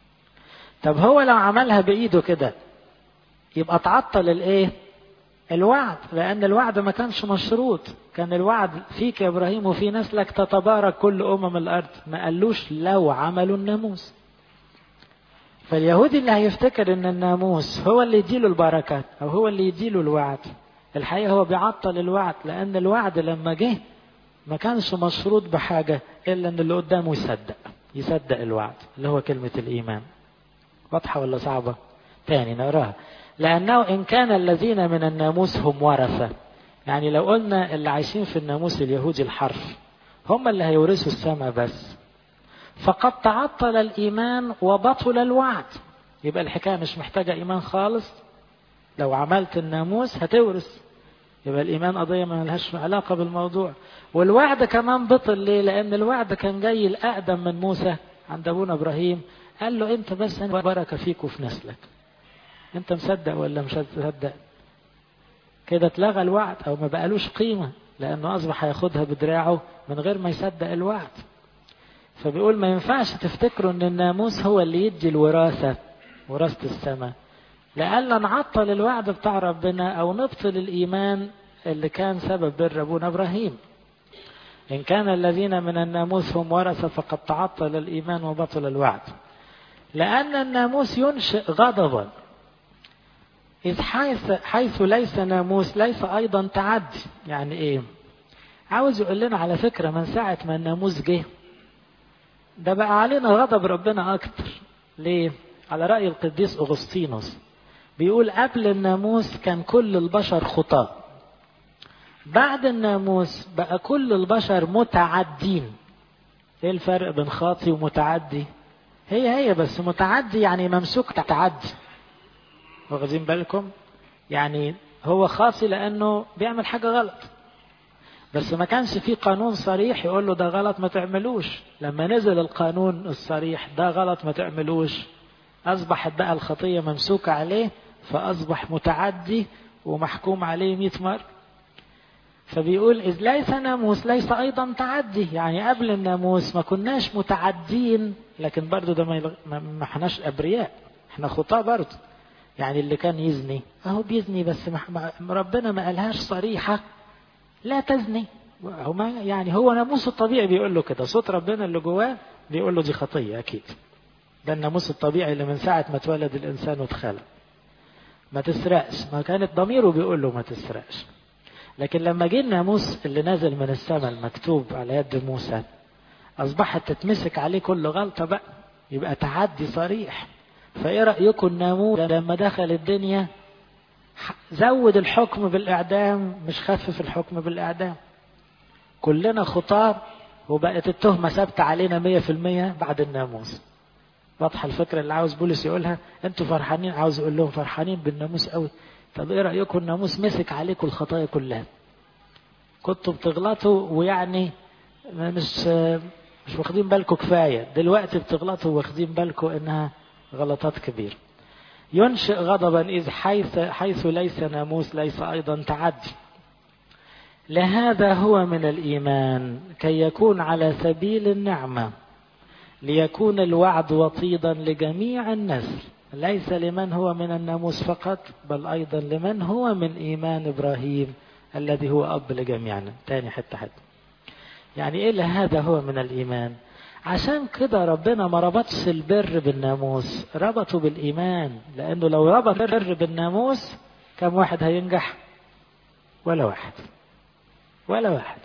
Speaker 1: طب هو لو عملها بايده كده يبقى تعطل الايه الوعد لان الوعد ما كانش مشروط كان الوعد فيك يا ابراهيم وفي نسلك تتبارك كل امم الارض ما قالوش لو عملوا الناموس فاليهودي اللي هيفتكر ان الناموس هو اللي يديله البركات او هو اللي يديله الوعد الحقيقه هو بيعطل الوعد لان الوعد لما جه ما كانش مشروط بحاجه الا ان اللي قدامه يصدق يصدق الوعد اللي هو كلمه الايمان واضحه ولا صعبه تاني نقراها لانه ان كان الذين من الناموس هم ورثه يعني لو قلنا اللي عايشين في الناموس اليهودي الحرف هم اللي هيورثوا السماء بس فقد تعطل الإيمان وبطل الوعد يبقى الحكاية مش محتاجة إيمان خالص لو عملت الناموس هتورث يبقى الإيمان قضية ما لهاش علاقة بالموضوع والوعد كمان بطل ليه لأن الوعد كان جاي الأقدم من موسى عند أبونا إبراهيم قال له أنت بس أنا بركة فيك وفي نسلك أنت مصدق ولا مش مصدق كده اتلغى الوعد أو ما بقالوش قيمة لأنه أصبح هياخدها بدراعه من غير ما يصدق الوعد فبيقول ما ينفعش تفتكروا ان الناموس هو اللي يدي الوراثة وراثة السماء لألا نعطل الوعد بتاع ربنا أو نبطل الإيمان اللي كان سبب بر أبونا إبراهيم إن كان الذين من الناموس هم ورثة فقد تعطل الإيمان وبطل الوعد لأن الناموس ينشئ غضبا إذ حيث, حيث ليس ناموس ليس أيضا تعدي يعني إيه عاوز يقول لنا على فكرة من ساعة ما الناموس جه ده بقى علينا غضب ربنا أكتر ليه؟ على رأي القديس أغسطينوس بيقول قبل الناموس كان كل البشر خطاة بعد الناموس بقى كل البشر متعدين ايه الفرق بين خاطي ومتعدي هي هي بس متعدي يعني ممسوك تعدي واخدين بالكم يعني هو خاطي لانه بيعمل حاجة غلط بس ما كانش في قانون صريح يقول له ده غلط ما تعملوش لما نزل القانون الصريح ده غلط ما تعملوش أصبحت بقى الخطية ممسوكة عليه فأصبح متعدي ومحكوم عليه مئة مرة فبيقول إذ ليس ناموس ليس أيضا تعدي يعني قبل الناموس ما كناش متعدين لكن برضو ده ما احناش أبرياء احنا خطاة برضو يعني اللي كان يزني اهو بيزني بس ربنا ما قالهاش صريحة لا تزني هو ما يعني هو ناموس الطبيعي بيقول له كده صوت ربنا اللي جواه بيقول له دي خطية أكيد ده الناموس الطبيعي اللي من ساعة ما اتولد الإنسان واتخلق ما تسرقش ما كانت ضميره بيقول له ما تسرقش لكن لما جه الناموس اللي نازل من السماء المكتوب على يد موسى أصبحت تتمسك عليه كل غلطة بقى يبقى تعدي صريح فإيه رأيكم الناموس لما دخل الدنيا زود الحكم بالإعدام مش خفف الحكم بالإعدام كلنا خطاب وبقت التهمة ثابتة علينا مية في المية بعد الناموس واضحة الفكرة اللي عاوز بولس يقولها انتوا فرحانين عاوز يقول لهم فرحانين بالناموس قوي طب ايه رأيكم الناموس مسك عليكم الخطايا كلها كنتوا بتغلطوا ويعني مش مش واخدين بالكم كفاية دلوقتي بتغلطوا واخدين بالكم انها غلطات كبيرة ينشئ غضبا إذ حيث, حيث ليس ناموس ليس أيضا تعدي لهذا هو من الإيمان كي يكون على سبيل النعمة ليكون الوعد وطيدا لجميع النسل ليس لمن هو من الناموس فقط بل أيضا لمن هو من إيمان إبراهيم الذي هو أب لجميعنا تاني حتة حتة يعني إيه لهذا هو من الإيمان عشان كده ربنا ما ربطش البر بالناموس ربطه بالإيمان لأنه لو ربط البر بالناموس كم واحد هينجح ولا واحد ولا واحد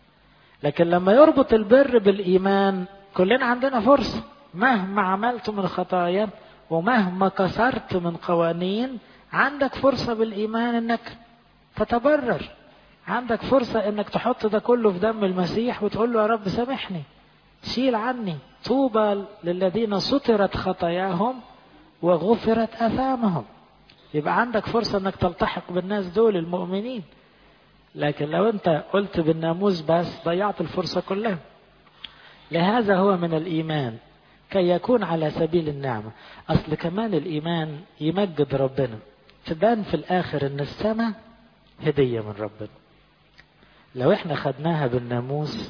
Speaker 1: لكن لما يربط البر بالإيمان كلنا عندنا فرصة مهما عملت من خطايا ومهما كسرت من قوانين عندك فرصة بالإيمان انك تتبرر عندك فرصة انك تحط ده كله في دم المسيح وتقول له يا رب سامحني شيل عني طوبى للذين سترت خطاياهم وغفرت اثامهم يبقى عندك فرصة انك تلتحق بالناس دول المؤمنين لكن لو انت قلت بالناموس بس ضيعت الفرصة كلها لهذا هو من الإيمان كي يكون على سبيل النعمة أصل كمان الإيمان يمجد ربنا تبان في الآخر أن السماء هدية من ربنا لو احنا خدناها بالناموس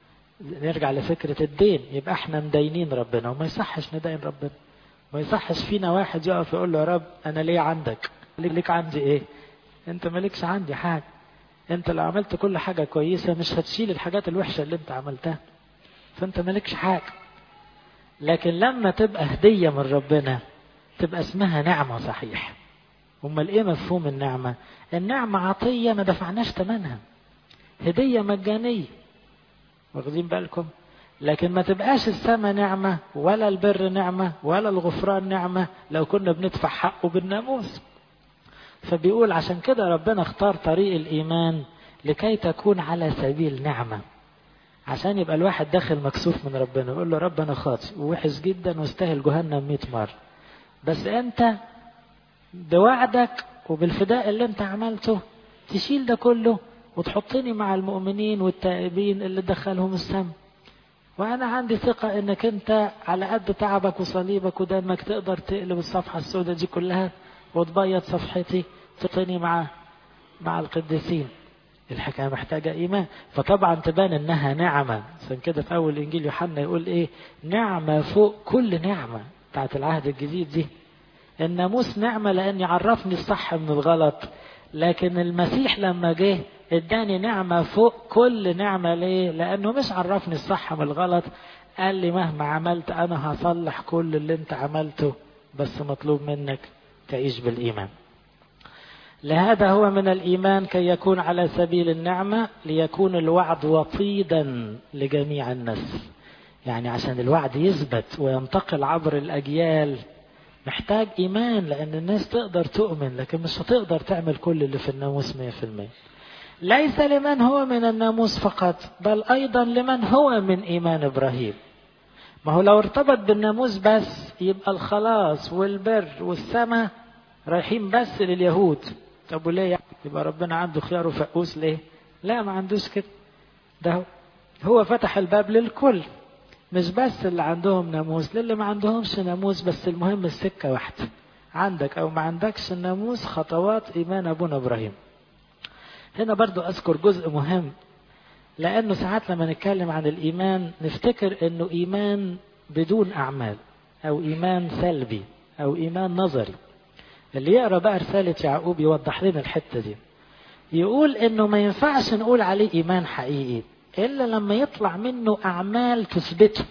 Speaker 1: نرجع لفكرة الدين يبقى احنا مدينين ربنا وما يصحش ندين ربنا ما يصحش فينا واحد يقف يقول له يا رب انا ليه عندك ليك عندي ايه انت مالكش عندي حاجة انت لو عملت كل حاجة كويسة مش هتشيل الحاجات الوحشة اللي انت عملتها فانت مالكش حاجة لكن لما تبقى هدية من ربنا تبقى اسمها نعمة صحيح امال ايه مفهوم النعمة النعمة عطية ما دفعناش ثمنها هدية مجانية واخدين بالكم لكن ما تبقاش السماء نعمة ولا البر نعمة ولا الغفران نعمة لو كنا بندفع حقه بالناموس فبيقول عشان كده ربنا اختار طريق الإيمان لكي تكون على سبيل نعمة عشان يبقى الواحد داخل مكسوف من ربنا يقول له رب أنا خاطئ ووحش جدا واستاهل جهنم 100 مرة بس أنت بوعدك وبالفداء اللي أنت عملته تشيل ده كله وتحطني مع المؤمنين والتائبين اللي دخلهم السم وانا عندي ثقة انك انت على قد تعبك وصليبك ودمك تقدر تقلب الصفحة السوداء دي كلها وتبيض صفحتي تحطني مع مع القديسين الحكاية محتاجة إيمان فطبعا تبان إنها نعمة عشان كده في أول إنجيل يوحنا يقول إيه نعمة فوق كل نعمة بتاعت العهد الجديد دي الناموس نعمة لأن يعرفني الصح من الغلط لكن المسيح لما جه اداني نعمة فوق كل نعمة ليه لانه مش عرفني الصح من الغلط قال لي مهما عملت انا هصلح كل اللي انت عملته بس مطلوب منك تعيش بالايمان لهذا هو من الايمان كي يكون على سبيل النعمة ليكون الوعد وطيدا لجميع الناس يعني عشان الوعد يثبت وينتقل عبر الاجيال محتاج إيمان لأن الناس تقدر تؤمن لكن مش هتقدر تعمل كل اللي في الناموس 100% ليس لمن هو من الناموس فقط بل أيضا لمن هو من إيمان إبراهيم ما هو لو ارتبط بالناموس بس يبقى الخلاص والبر والسماء رايحين بس لليهود طب وليه يعني يبقى ربنا عنده خيار وفقوس ليه لا ما عندوش كده ده هو فتح الباب للكل مش بس اللي عندهم ناموس للي ما عندهمش ناموس بس المهم السكة واحدة عندك او ما عندكش الناموس خطوات ايمان ابونا ابراهيم هنا برضو اذكر جزء مهم لانه ساعات لما نتكلم عن الايمان نفتكر انه ايمان بدون اعمال او ايمان سلبي او ايمان نظري اللي يقرا بقى رساله يعقوب يوضح لنا الحته دي يقول انه ما ينفعش نقول عليه ايمان حقيقي الا لما يطلع منه اعمال تثبته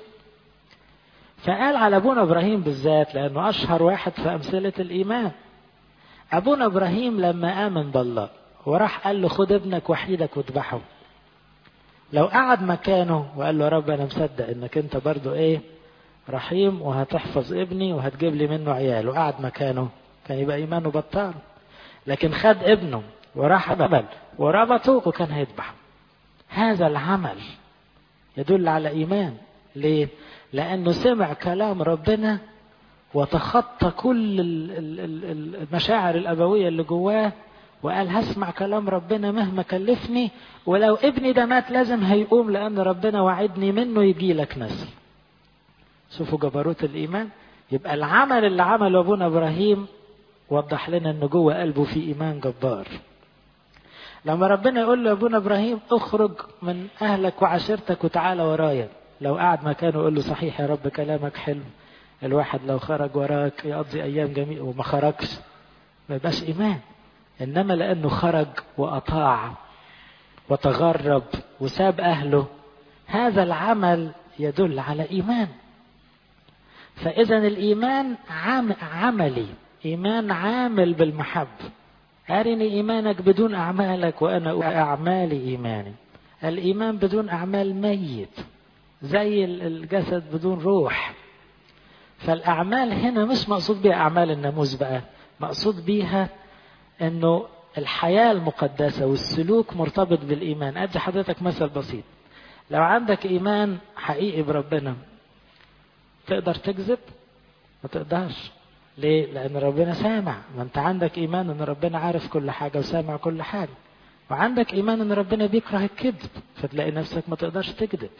Speaker 1: فقال على ابونا ابراهيم بالذات لانه اشهر واحد في امثله الايمان ابونا ابراهيم لما امن بالله وراح قال له خد ابنك وحيدك واذبحه لو قعد مكانه وقال له يا رب انا مصدق انك انت برضو ايه رحيم وهتحفظ ابني وهتجيب لي منه عيال وقعد مكانه كان يبقى ايمانه بطال لكن خد ابنه وراح قبل وربطه وكان هيذبحه هذا العمل يدل على ايمان ليه لانه سمع كلام ربنا وتخطى كل المشاعر الابويه اللي جواه وقال هسمع كلام ربنا مهما كلفني ولو ابني ده مات لازم هيقوم لان ربنا وعدني منه يجي لك نسل شوفوا جبروت الايمان يبقى العمل اللي عمله ابونا ابراهيم وضح لنا ان جوه قلبه في ايمان جبار لما ربنا يقول له ابونا ابراهيم اخرج من اهلك وعشيرتك وتعالى ورايا لو قعد مكانه يقول له صحيح يا رب كلامك حلو الواحد لو خرج وراك يقضي ايام جميله وما خرجش ما يبقاش ايمان انما لانه خرج واطاع وتغرب وساب اهله هذا العمل يدل على ايمان فاذا الايمان عام عملي ايمان عامل بالمحبه ارني ايمانك بدون اعمالك وانا اعمالي ايماني الايمان بدون اعمال ميت زي الجسد بدون روح فالاعمال هنا مش مقصود بها اعمال الناموس بقى مقصود بيها انه الحياة المقدسة والسلوك مرتبط بالإيمان أدي حضرتك مثل بسيط لو عندك إيمان حقيقي بربنا تقدر تكذب ما تقدرش ليه لأن ربنا سامع ما أنت عندك إيمان أن ربنا عارف كل حاجة وسامع كل حاجة وعندك إيمان أن ربنا بيكره الكذب فتلاقي نفسك ما تقدرش تكذب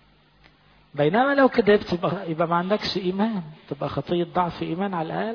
Speaker 1: بينما لو كذبت يبقى, يبقى ما عندكش إيمان تبقى خطية ضعف إيمان على الأقل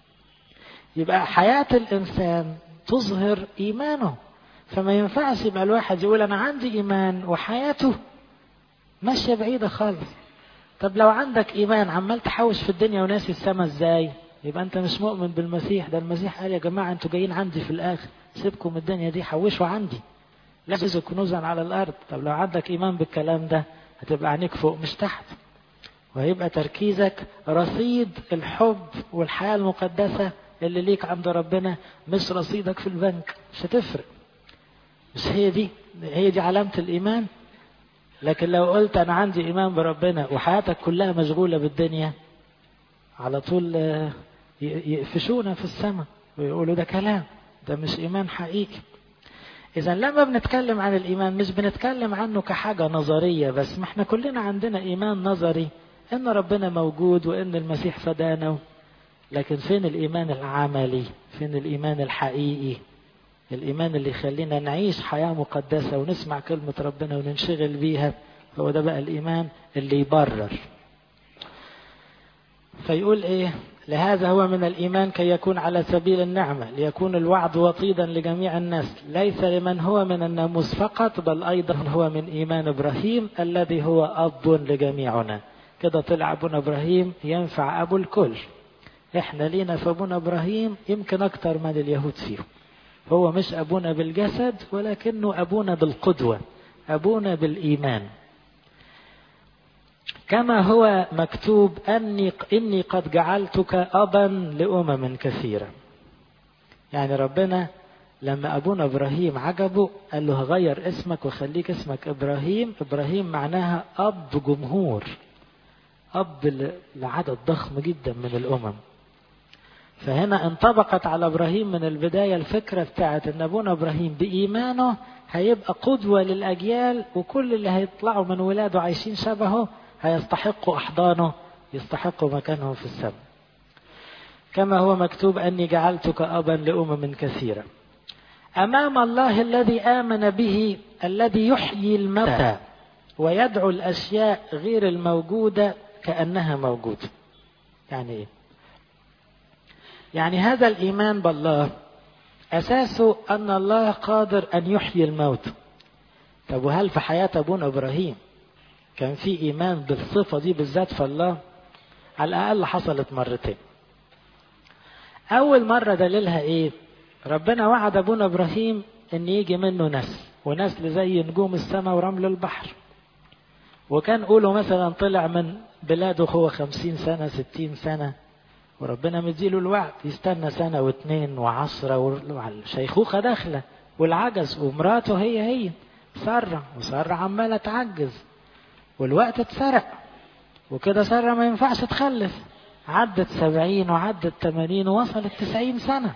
Speaker 1: يبقى حياة الإنسان تظهر إيمانه فما ينفعش يبقى الواحد يقول أنا عندي إيمان وحياته ماشية بعيدة خالص طب لو عندك إيمان عمال تحوش في الدنيا وناسي السما إزاي يبقى أنت مش مؤمن بالمسيح ده المسيح قال يا جماعة أنتوا جايين عندي في الآخر سيبكم الدنيا دي حوشوا عندي لبسوا كنوزا على الأرض طب لو عندك إيمان بالكلام ده هتبقى عينيك فوق مش تحت وهيبقى تركيزك رصيد الحب والحياة المقدسة اللي ليك عند ربنا مش رصيدك في البنك مش هتفرق مش هي دي هي دي علامة الإيمان لكن لو قلت أنا عندي إيمان بربنا وحياتك كلها مشغولة بالدنيا على طول يقفشونا في السماء ويقولوا ده كلام ده مش إيمان حقيقي إذا لما بنتكلم عن الإيمان مش بنتكلم عنه كحاجة نظرية بس ما احنا كلنا عندنا إيمان نظري إن ربنا موجود وإن المسيح فدانا لكن فين الإيمان العملي فين الإيمان الحقيقي الإيمان اللي يخلينا نعيش حياة مقدسة ونسمع كلمة ربنا وننشغل بيها هو ده بقى الإيمان اللي يبرر فيقول إيه لهذا هو من الإيمان كي يكون على سبيل النعمة ليكون الوعد وطيدا لجميع الناس ليس لمن هو من الناموس فقط بل أيضا هو من إيمان إبراهيم الذي هو أب لجميعنا كده طلع أبونا إبراهيم ينفع أبو الكل احنا لينا في ابونا ابراهيم يمكن اكتر من اليهود فيهم هو مش ابونا بالجسد ولكنه ابونا بالقدوه ابونا بالايمان كما هو مكتوب اني اني قد جعلتك ابا لامم كثيره يعني ربنا لما ابونا ابراهيم عجبه قال له هغير اسمك وخليك اسمك ابراهيم ابراهيم معناها اب جمهور اب لعدد ضخم جدا من الامم فهنا انطبقت على إبراهيم من البداية الفكرة بتاعت أن أبونا إبراهيم بإيمانه هيبقى قدوة للأجيال وكل اللي هيطلعوا من ولاده عايشين شبهه هيستحقوا أحضانه يستحقوا مكانهم في السماء كما هو مكتوب أني جعلتك أبا لأمم كثيرة أمام الله الذي آمن به الذي يحيي الموتى ويدعو الأشياء غير الموجودة كأنها موجودة يعني إيه؟ يعني هذا الإيمان بالله أساسه أن الله قادر أن يحيي الموت طب وهل في حياة أبونا إبراهيم كان في إيمان بالصفة دي بالذات في الله على الأقل حصلت مرتين أول مرة دليلها إيه ربنا وعد أبونا إبراهيم أن يجي منه نسل ونسل زي نجوم السماء ورمل البحر وكان قوله مثلا طلع من بلاده هو خمسين سنة ستين سنة وربنا مديله الوعد يستنى سنة واثنين وعشرة والشيخوخة داخلة والعجز ومراته هي هي سارة وسارة عمالة تعجز والوقت اتسرق وكده سارة ما ينفعش تخلف عدت سبعين وعدت تمانين ووصلت تسعين سنة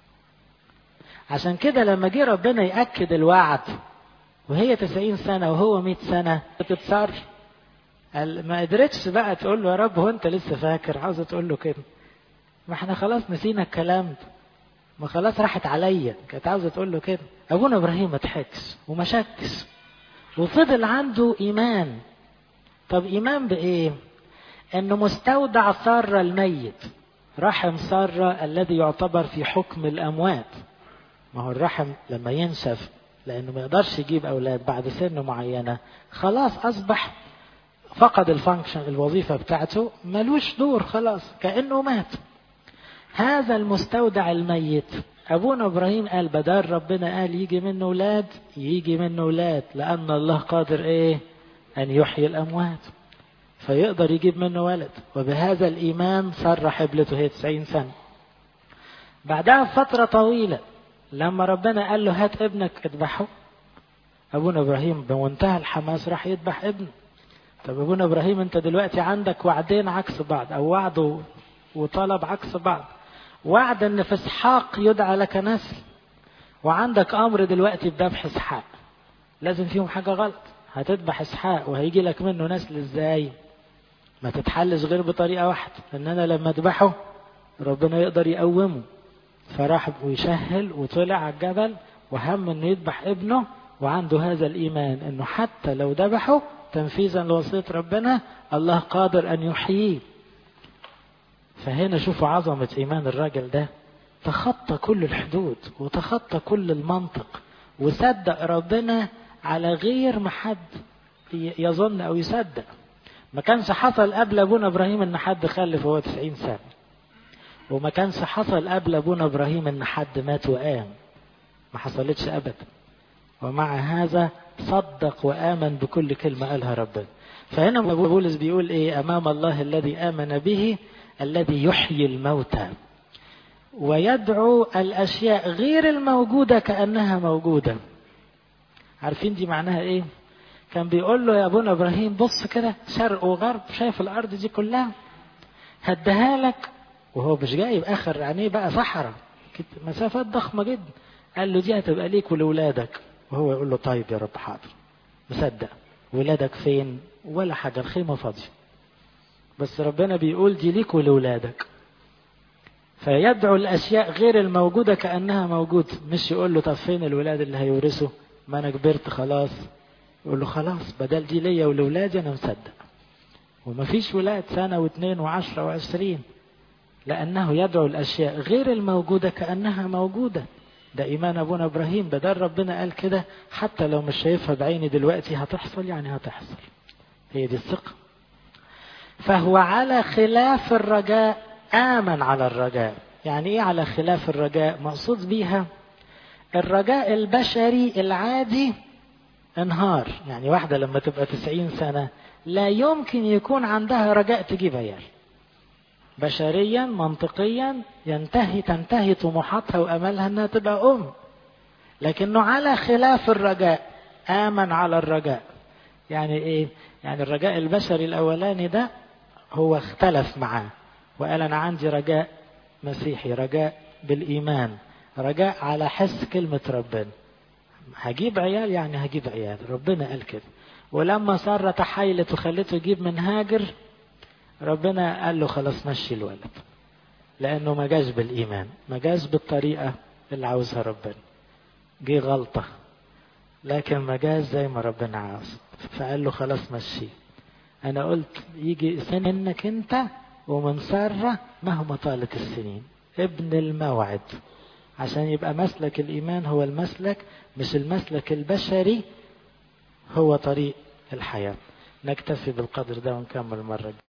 Speaker 1: عشان كده لما جه ربنا يأكد الوعد وهي تسعين سنة وهو مئة سنة بتتصر ما قدرتش بقى تقول له يا رب هو انت لسه فاكر عاوزة تقول له كده ما احنا خلاص نسينا الكلام ده ما خلاص راحت عليا كانت عاوزة تقول له كده ابونا ابراهيم ما ضحكش وما شكش وفضل عنده ايمان طب ايمان بايه انه مستودع سارة الميت رحم سارة الذي يعتبر في حكم الاموات ما هو الرحم لما ينشف لانه ما يقدرش يجيب اولاد بعد سن معينة خلاص اصبح فقد الفانكشن الوظيفة بتاعته ملوش دور خلاص كأنه مات هذا المستودع الميت أبونا إبراهيم قال بدل ربنا قال يجي منه أولاد يجي منه أولاد لأن الله قادر إيه أن يحيي الأموات فيقدر يجيب منه ولد وبهذا الإيمان صرح ابلته هي 90 سنة بعدها فترة طويلة لما ربنا قال له هات ابنك اذبحه أبونا إبراهيم بمنتهى الحماس راح يذبح ابنه طب أبونا إبراهيم أنت دلوقتي عندك وعدين عكس بعض أو وعد وطلب عكس بعض وعد ان في اسحاق يدعى لك نسل وعندك امر دلوقتي بذبح اسحاق لازم فيهم حاجه غلط هتذبح اسحاق وهيجي لك منه نسل ازاي ما تتحلش غير بطريقه واحده ان انا لما اذبحه ربنا يقدر يقومه فراح ويشهل وطلع على الجبل وهم انه يذبح ابنه وعنده هذا الايمان انه حتى لو ذبحه تنفيذا لوصيه ربنا الله قادر ان يحييه فهنا شوفوا عظمة إيمان الراجل ده تخطى كل الحدود وتخطى كل المنطق وصدق ربنا على غير ما حد يظن أو يصدق ما كانش حصل قبل أبونا إبراهيم إن حد خلف وهو 90 سنة وما كانش حصل قبل أبونا إبراهيم إن حد مات وقام ما حصلتش أبدا ومع هذا صدق وآمن بكل كلمة قالها ربنا فهنا بولس بيقول إيه أمام الله الذي آمن به الذي يحيي الموتى ويدعو الاشياء غير الموجوده كانها موجوده عارفين دي معناها ايه كان بيقول له يا ابونا ابراهيم بص كده شرق وغرب شايف الارض دي كلها هديها لك وهو مش جايب اخر عينيه بقى صحراء مسافات ضخمه جدا قال له دي هتبقى ليك ولولادك وهو يقول له طيب يا رب حاضر مصدق ولادك فين ولا حاجه الخيمه فاضيه بس ربنا بيقول دي ليك ولولادك فيدعو الاشياء غير الموجوده كانها موجوده مش يقول له طب فين الولاد اللي هيورثوا ما انا كبرت خلاص يقول له خلاص بدل دي ليا ولولادي انا مصدق ومفيش ولاد سنه واثنين وعشره وعشرين لانه يدعو الاشياء غير الموجوده كانها موجوده ده ايمان ابونا ابراهيم بدل ربنا قال كده حتى لو مش شايفها بعيني دلوقتي هتحصل يعني هتحصل هي دي الثقه فهو على خلاف الرجاء آمن على الرجاء يعني إيه على خلاف الرجاء مقصود بيها الرجاء البشري العادي انهار يعني واحدة لما تبقى تسعين سنة لا يمكن يكون عندها رجاء تجيب عيال بشريا منطقيا ينتهي تنتهي طموحاتها واملها انها تبقى ام لكنه على خلاف الرجاء امن على الرجاء يعني ايه يعني الرجاء البشري الاولاني ده هو اختلف معاه وقال انا عندي رجاء مسيحي رجاء بالإيمان رجاء على حس كلمة ربنا هجيب عيال يعني هجيب عيال ربنا قال كده ولما سارة تحايلت وخلته يجيب من هاجر ربنا قال له خلاص مشي الولد لأنه ما جاش بالإيمان ما جاش بالطريقة اللي عاوزها ربنا جه غلطة لكن ما جاش زي ما ربنا عاوز فقال له خلاص مشي أنا قلت يجي سنك أنت ومن سارة مهما طالت السنين ابن الموعد عشان يبقى مسلك الإيمان هو المسلك مش المسلك البشري هو طريق الحياة نكتفي بالقدر ده ونكمل مرة